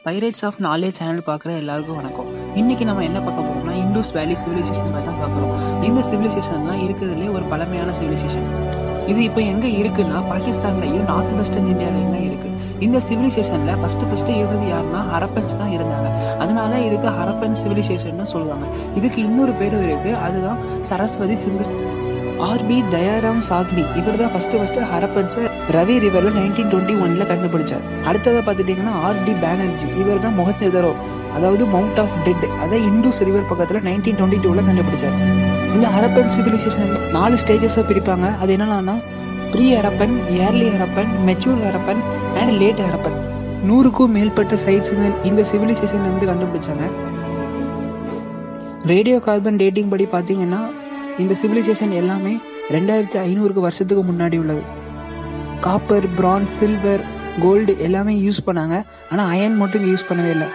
pirates of knowledge channel பார்க்குற எல்லாருக்கும் வணக்கம் இன்னைக்கு நம்ம என்ன பார்க்க போறோம்னா இண்டூஸ் வேலி சிவிலைசேஷன் பற்றி தான் பார்க்குறோம் இந்த சிவிலைசேஷன்லாம் இருக்கிறதுலே ஒரு பழமையான சிவிலைசேஷன் இது இப்போ எங்கே இருக்குன்னா பாகிஸ்தான்லையும் நார்த் வெஸ்டர்ன் இந்தியாலையும் தான் இருக்கு இந்த சிவிலைசேஷன்ல ஃபர்ஸ்ட் ஃபர்ஸ்ட் இருந்தது யாருன்னா ஹரப்பன்ஸ் தான் இருந்தாங்க அதனால இதுக்கு ஹரப்பன் சிவிலைசேஷன் சொல்லுவாங்க இதுக்கு இன்னொரு பேரும் இருக்கு அதுதான் சரஸ்வதி சிந்து ஆர்பி தயாராம் சாக்னி இவர் தான் ஃபர்ஸ்ட் ஃபர்ஸ்ட் ஹரப்பன்ஸை ரவி ரிவர்ல நைன்டீன் டுவெண்ட்டி ஒன்ல கண்டுபிடிச்சார் அடுத்ததை பார்த்துட்டீங்கன்னா ஆர்டி பேனர்ஜி இவர் தான் மொஹத்தெதரோ அதாவது மவுண்ட் ஆஃப் டெட் அதை இண்டூஸ் ரிவர் பக்கத்துல நைன்டீன் டுவெண்ட்டி டூல கண்டுபிடிச்சார் இந்த ஹரப்பன் சிவிலைசேஷன் நாலு ஸ்டேஜஸாக பிரிப்பாங்க அது என்னன்னா pre Harappan early Harappan mature Harappan and late Harappan நூறுக்கும் மேற்பட்ட சைட்ஸ் இந்த சிவிலைசேஷன் வந்து கண்டுபிடிச்சாங்க ரேடியோ கார்பன் டேட்டிங் படி பார்த்தீங்கன்னா இந்த சிவிலைசேஷன் எல்லாமே ரெண்டாயிரத்தி ஐநூறுக்கு வருஷத்துக்கு முன்னாடி உள்ளது காப்பர் பிரான்ஸ் சில்வர் கோல்டு எல்லாமே யூஸ் பண்ணாங்க ஆனால் அயன் மட்டும் யூஸ் பண்ணவே இல்லை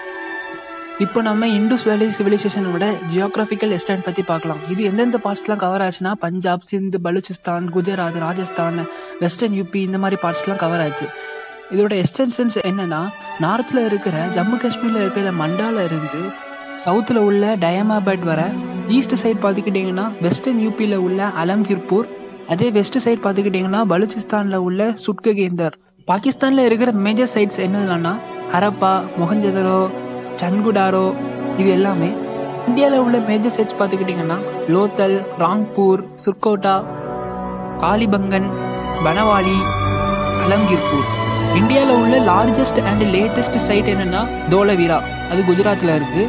இப்போ நம்ம இண்டஸ் வேலி சிவிலைசேஷனோட ஜியோகிராஃபிக்கல் எஸ்டேட் பற்றி பார்க்கலாம் இது எந்தெந்த பார்ட்ஸ்லாம் கவர் ஆச்சுன்னா பஞ்சாப் சிந்து பலூச்சிஸ்தான் குஜராத் ராஜஸ்தான் வெஸ்டர்ன் யூபி இந்த மாதிரி பார்ட்ஸ்லாம் கவர் ஆச்சு இதோட எக்ஸ்டென்ஷன்ஸ் என்னன்னா நார்த்தில் இருக்கிற ஜம்மு காஷ்மீரில் இருக்கிற மண்டால இருந்து சவுத்தில் உள்ள டயமாபேட் வர ஈஸ்ட் சைட் பார்த்துக்கிட்டிங்கன்னா வெஸ்டர்ன் யூபியில் உள்ள அலம்கிர்பூர் அதே வெஸ்ட் சைட் பார்த்துக்கிட்டிங்கன்னா பலூச்சிஸ்தானில் உள்ள சுட்ககேந்தர் பாகிஸ்தானில் இருக்கிற மேஜர் சைட்ஸ் என்னதுன்னா ஹரப்பா மொஹஞ்சதரோ சன்குடாரோ இது எல்லாமே இந்தியாவில் உள்ள மேஜர் சைட்ஸ் பார்த்துக்கிட்டிங்கன்னா லோத்தல் ராங்பூர் சுர்கோட்டா காலிபங்கன் பனவாலி அலம்கிர்பூர் இந்தியாவில் உள்ள லார்ஜஸ்ட் அண்ட் லேட்டஸ்ட் சைட் என்னன்னா தோலவீரா அது குஜராத்தில் இருக்கு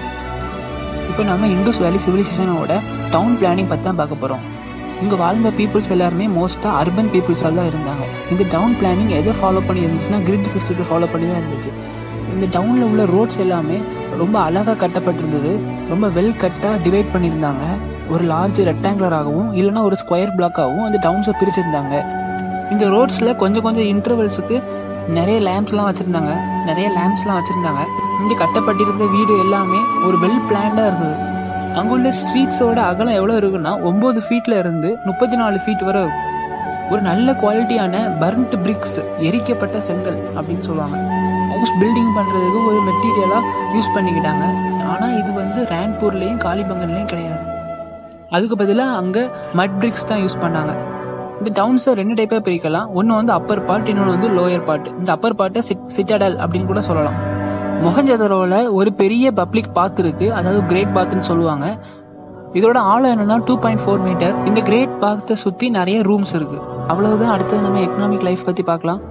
இப்போ நம்ம இண்டஸ் வேலி சிவிலைசேஷனோட டவுன் பிளானிங் பற்றி தான் பார்க்க போகிறோம் இங்கே வாழ்ந்த பீப்புள்ஸ் எல்லாருமே மோஸ்ட்டாக அர்பன் பீப்புள்ஸாக தான் இருந்தாங்க இந்த டவுன் பிளானிங் எதை ஃபாலோ பண்ணி இருந்துச்சுன்னா கிரிட் சிஸ்டத்தை ஃபாலோ பண்ணி தான் இருந்துச்சு இந்த டவுனில் உள்ள ரோட்ஸ் எல்லாமே ரொம்ப அழகாக கட்டப்பட்டிருந்தது ரொம்ப வெல் கட்டாக டிவைட் பண்ணியிருந்தாங்க ஒரு லார்ஜ் ரெக்டாங்குலராகவும் இல்லைனா ஒரு ஸ்கொயர் பிளாக்காகவும் அந்த டவுன்ஸை பிரிச்சிருந்தாங்க இந்த ரோட்ஸில் கொஞ்சம் கொஞ்சம் இன்டர்வல்ஸுக்கு நிறைய லேம்ப்ஸ்லாம் வச்சுருந்தாங்க நிறைய லேம்ப்ஸ்லாம் வச்சுருந்தாங்க இங்கே கட்டப்பட்டிருந்த வீடு எல்லாமே ஒரு வெல் பிளான்டாக இருந்தது அங்குள்ள ஸ்ட்ரீட்ஸோட அகலம் எவ்வளோ இருக்குன்னா ஒம்பது ஃபீட்டில் இருந்து முப்பத்தி நாலு ஃபீட் வரை இருக்கும் ஒரு நல்ல குவாலிட்டியான பர்ன்ட் பிரிக்ஸ் எரிக்கப்பட்ட செங்கல் அப்படின்னு சொல்லுவாங்க ஹவுஸ் பில்டிங் பண்ணுறதுக்கு ஒரு மெட்டீரியலாக யூஸ் பண்ணிக்கிட்டாங்க ஆனால் இது வந்து ரேன்பூர்லேயும் காலிபங்கன்லேயும் கிடையாது அதுக்கு பதிலாக அங்கே மட் பிரிக்ஸ் தான் யூஸ் பண்ணாங்க இந்த டவுன்ஸை ரெண்டு டைப்பாக பிரிக்கலாம் ஒன்று வந்து அப்பர் பார்ட் இன்னொன்று வந்து லோயர் பார்ட் இந்த அப்பர் பார்ட்டை சிட் சிட்டாடல் அப்படின்னு கூட சொல்லலாம் மொஹஞ்சதரோவில் ஒரு பெரிய பப்ளிக் பாத் இருக்கு அதாவது கிரேட் பாத்னு சொல்லுவாங்க இதோட ஆழம் என்னன்னா டூ பாயிண்ட் ஃபோர் மீட்டர் இந்த கிரேட் பாத்தை சுற்றி நிறைய ரூம்ஸ் இருக்கு அவ்வளவுதான் அடுத்தது நம்ம எக்கனாமிக் லைஃப் பற்றி பார்க்கலாம்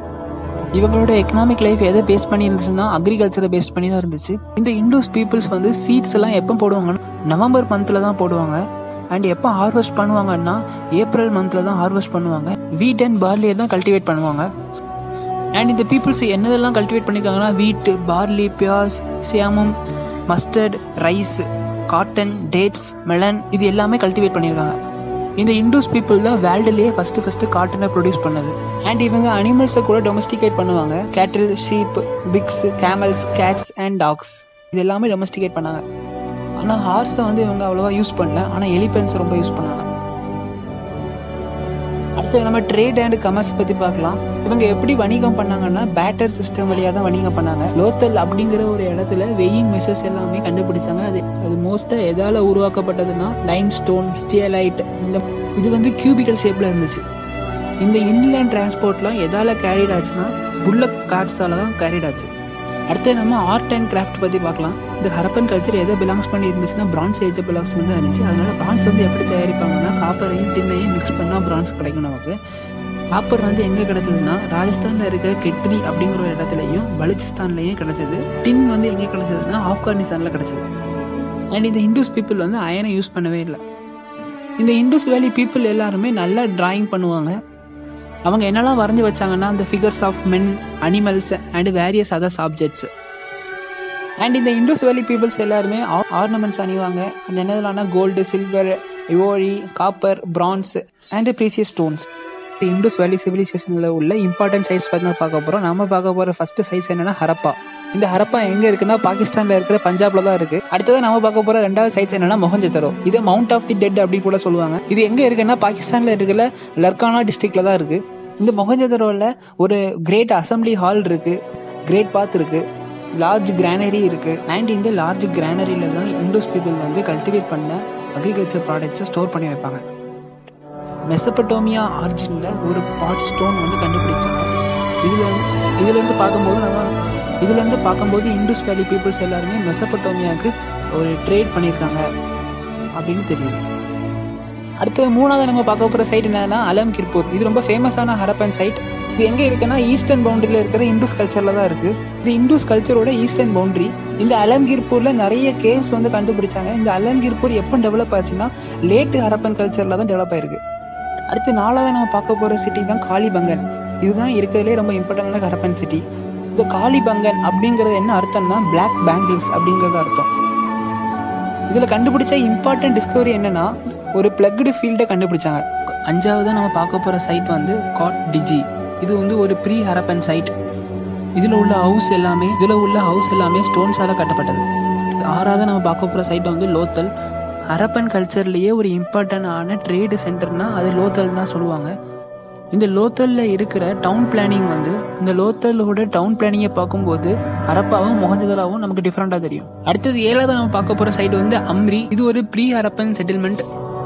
இவங்களோட எக்கனாமிக் லைஃப் எதை பேஸ் பண்ணி இருந்துச்சுன்னா அக்ரிகல்ச்சரை பேஸ் பண்ணி தான் இருந்துச்சு இந்த இண்டோஸ் பீப்புள்ஸ் வந்து சீட்ஸ் எல்லாம் எப்போ போடுவாங்கன்னா நவம்பர் மந்த்ல தான் போடுவாங்க அண்ட் எப்போ ஹார்வெஸ்ட் பண்ணுவாங்கன்னா ஏப்ரல் மந்த்ல தான் ஹார்வெஸ்ட் பண்ணுவாங்க வீட் அண்ட் பார்லியை தான் கல்டிவேட் பண்ணுவாங்க அண்ட் இந்த பீப்புள்ஸ் என்னதெல்லாம் கல்டிவேட் பண்ணியிருக்காங்கன்னா wheat barley peas sesamum mustard rice cotton dates melon இது எல்லாமே கல்டிவேட் பண்ணியிருக்காங்க இந்த இண்டூஸ் பீப்புள் தான் வேர்ல்டுலேயே ஃபர்ஸ்ட் ஃபர்ஸ்ட் காட்டனை ப்ரொடியூஸ் பண்ணது அண்ட் இவங்க அனிமல்ஸை கூட டொமஸ்டிகேட் பண்ணுவாங்க cattle sheep pigs camels goats and dogs இது எல்லாமே டொமஸ்டிகேட் பண்ணாங்க ஆனால் ஹார்ஸை வந்து இவங்க அவ்வளோவா யூஸ் பண்ணல ஆனால் எலிபென்ட்ஸ் ரொம்ப யூஸ் பண்ணாங்க அடுத்து நம்ம ட்ரேட் அண்ட் கமர்ஸ் பற்றி பார்க்கலாம் இவங்க எப்படி வணிகம் பண்ணாங்கன்னா பேட்டர் சிஸ்டம் வழியாக தான் வணிகம் பண்ணாங்க லோத்தல் அப்படிங்கிற ஒரு இடத்துல வெயிங் மெஷர்ஸ் எல்லாமே கண்டுபிடிச்சாங்க அது அது மோஸ்ட்டாக எதால் உருவாக்கப்பட்டதுன்னா லைம் ஸ்டோன் ஸ்டியலைட் இந்த இது வந்து கியூபிக்கல் ஷேப்பில் இருந்துச்சு இந்த இன்லேண்ட் டிரான்ஸ்போர்ட்லாம் எதால் கேரிட் ஆச்சுன்னா புல்லக் கார்ட்ஸால தான் கேரிட் ஆச்சு அடுத்து நம்ம ஆர்ட் அண்ட் கிராஃப்ட் பற்றி பார்க்கலாம் இந்த ஹரப்பன் கல்ச்சர் எதை பிலாங்ஸ் பண்ணி இருந்துச்சுன்னா பிரான்ஸ் ஏஜ் பிலாங்ஸ் வந்து இருந்துச்சு அதனால பிரான்ஸ் வந்து எப்படி தயாரிப்பாங்கன்னா காப்பரையும் டின்னையும் மிக்ஸ் பண்ணால் பிரான்ஸ் கிடைக்கும் நமக்கு காப்பர் வந்து எங்கே கிடைச்சதுன்னா ராஜஸ்தானில் இருக்கிற கெட்ரி அப்படிங்கிற ஒரு இடத்துலையும் பலுச்சிஸ்தான்லையும் கிடைச்சது டின் வந்து எங்கே கிடைச்சதுன்னா ஆப்கானிஸ்தானில் கிடைச்சது அண்ட் இந்த இண்டூஸ் பீப்புள் வந்து அயனை யூஸ் பண்ணவே இல்லை இந்த இண்டூஸ் வேலி பீப்புள் எல்லாருமே நல்லா டிராயிங் பண்ணுவாங்க அவங்க என்னெல்லாம் வரைஞ்சி வச்சாங்கன்னா அந்த figures of men animals and various others objects and இந்த இண்டோஸ் வேலி பீப்புள்ஸ் எல்லாருமே ஆர்னமெண்ட்ஸ் அணிவாங்க அந்த என்னதுலாம்னா gold silver ivory copper bronze and precious stones Indus valley சிவிலைசேஷனில் உள்ள இம்பார்ட்டன்ட் சைஸ் பற்றி தான் பார்க்க போகிறோம் நம்ம பார்க்க போகிற ஃபர்ஸ்ட் சைஸ் என்னன்னா ஹரப்பா இந்த ஹரப்பா எங்க இருக்குன்னா பாகிஸ்தான்ல இருக்கிற பஞ்சாப்ல தான் இருக்கு அடுத்தது நம்ம பார்க்க போற ரெண்டாவது சைட்ஸ் என்னன்னா மொஹஞ்சதரோ இது மவுண்ட் ஆஃப் தி டெட் அப்படின்னு கூட சொல்லுவாங்க இது எங்க இருக்குன்னா பாகிஸ்தான்ல இருக்கிற லர்கானா டிஸ்ட்ரிக்ட்ல தான் இருக்கு இந்த மொஹஞ்சதரோல ஒரு கிரேட் அசம்பிளி ஹால் இருக்கு கிரேட் பாத் இருக்கு லார்ஜ் கிரானரி இருக்குது அண்ட் இந்த லார்ஜ் கிரானரியில் தான் இண்டோஸ் பீப்புள் வந்து கல்டிவேட் பண்ண அக்ரிகல்ச்சர் ப்ராடக்ட்ஸை ஸ்டோர் பண்ணி வைப்பாங்க மெசபட்டோமியா ஆரிஜினில் ஒரு பாட் ஸ்டோன் வந்து கண்டுபிடிச்சாங்க இதில் இதுலேருந்து பார்க்கும்போது நம்ம இதுலேருந்து பார்க்கும்போது இண்டஸ் வேலி பீப்புள்ஸ் எல்லாருமே மெசபட்டோமியாவுக்கு ஒரு ட்ரேட் பண்ணியிருக்காங்க அப்படின்னு தெரியுது அடுத்து மூணாவது நம்ம பார்க்க போகிற சைட் என்னன்னா அலம் கிர்பூர் இது ரொம்ப ஃபேமஸான ஹரப்பன் சைட் இது எங்கே இருக்குன்னா ஈஸ்டர்ன் பவுண்டரியில் இருக்கிற இண்டூஸ் கல்ச்சரில் தான் இருக்குது இது இண்டூஸ் கல்ச்சரோட ஈஸ்டர்ன் பவுண்டரி இந்த அலம்கிர்பூரில் நிறைய கேவ்ஸ் வந்து கண்டுபிடிச்சாங்க இந்த அலம்கிர்பூர் எப்போ டெவலப் ஆச்சுன்னா லேட்டு ஹரப்பன் கல்ச்சரில் தான் டெவலப் ஆயிருக்கு அடுத்து நாலாவது நம்ம பார்க்க போகிற சிட்டி தான் காளிபங்கன் இதுதான் இருக்கிறதுலே ரொம்ப இம்பார்ட்டண்டான ஹரப்பன் சிட்டி இந்த காளிபங்கன் அப்படிங்கிறது என்ன அர்த்தம்னா பிளாக் பேங்கிள்ஸ் அப்படிங்கிறது அர்த்தம் இதில் கண்டுபிடிச்ச இம்பார்ட்டன்ட் டிஸ்கவரி என்னன்னா ஒரு பிளக்டு ஃபீல்டை கண்டுபிடிச்சாங்க அஞ்சாவது நம்ம பார்க்க போகிற சைட் வந்து காட் டிஜி இது வந்து ஒரு ப்ரீ ஹரப்பன் சைட் இதில் உள்ள ஹவுஸ் எல்லாமே இதில் உள்ள ஹவுஸ் எல்லாமே ஸ்டோன்ஸால் கட்டப்பட்டது ஆறாவது நம்ம பார்க்க போகிற சைட் வந்து லோத்தல் ஹரப்பன் கல்ச்சர்லேயே ஒரு இம்பார்ட்டண்டான ட்ரேடு சென்டர்னா அது லோத்தல் தான் சொல்லுவாங்க இந்த லோத்தலில் இருக்கிற டவுன் பிளானிங் வந்து இந்த லோத்தலோட டவுன் பிளானிங்கை பார்க்கும்போது ஹரப்பாவும் முகஞ்சதலாவும் நமக்கு டிஃப்ரெண்டாக தெரியும் அடுத்தது ஏழாவது நம்ம பார்க்க போகிற சைடு வந்து அம்ரி இது ஒரு ப்ரீ ஹரப்பன் செட்டில்மெண்ட்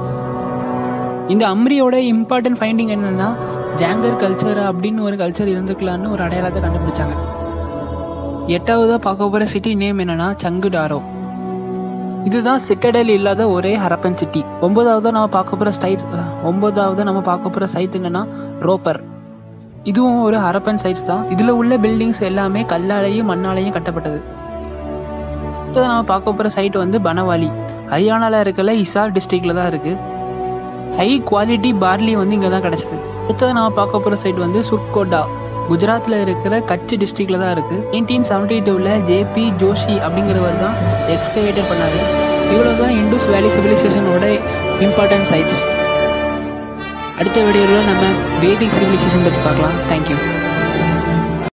இந்த அம்ரியோட இம்பார்ட்டன்ட் ஃபைண்டிங் என்னன்னா ஜாங்கர் கல்ச்சர் அப்படின்னு ஒரு கல்ச்சர் இருந்துக்கலான்னு ஒரு அடையாளத்தை கண்டுபிடிச்சாங்க எட்டாவதா பார்க்க போகிற சிட்டி நேம் என்னன்னா சங்குடாரோ இதுதான் சிட்டடல் இல்லாத ஒரே ஹரப்பன் சிட்டி ஒன்பதாவது நம்ம பார்க்க போகிற சைட் ஒன்பதாவது நம்ம பார்க்க போகிற சைட் என்னன்னா ரோப்பர் இதுவும் ஒரு ஹரப்பன் சைட் தான் இதில் உள்ள பில்டிங்ஸ் எல்லாமே கல்லாலையும் மண்ணாலையும் கட்டப்பட்டது அடுத்தது நம்ம பார்க்க போகிற சைட் வந்து பனவாலி ஹரியானாவில் இருக்கல இசார் டிஸ்ட்ரிக்ட்ல தான் இருக்கு ஹை குவாலிட்டி பார்லி வந்து இங்கே தான் கிடச்சிது அடுத்தது நம்ம பார்க்க போகிற சைட் வந்து சுர்கோட்டா குஜராத்தில் இருக்கிற கட்ச் டிஸ்ட்ரிக்ட்ல தான் இருக்கு நைன்டீன் செவன்டி டூவில் ஜேபி ஜோஷி அப்படிங்கிறவர் தான் எக்ஸ்கவேட்டர் பண்ணாரு இவ்வளோ தான் இண்டூஸ் வேலி சிவிலைசேஷனோட இம்பார்ட்டன்ட் சைட்ஸ் அடுத்த வீடியோவில் நம்ம வேதிக் சிவிலைசேஷன் பற்றி பார்க்கலாம் தேங்க்யூ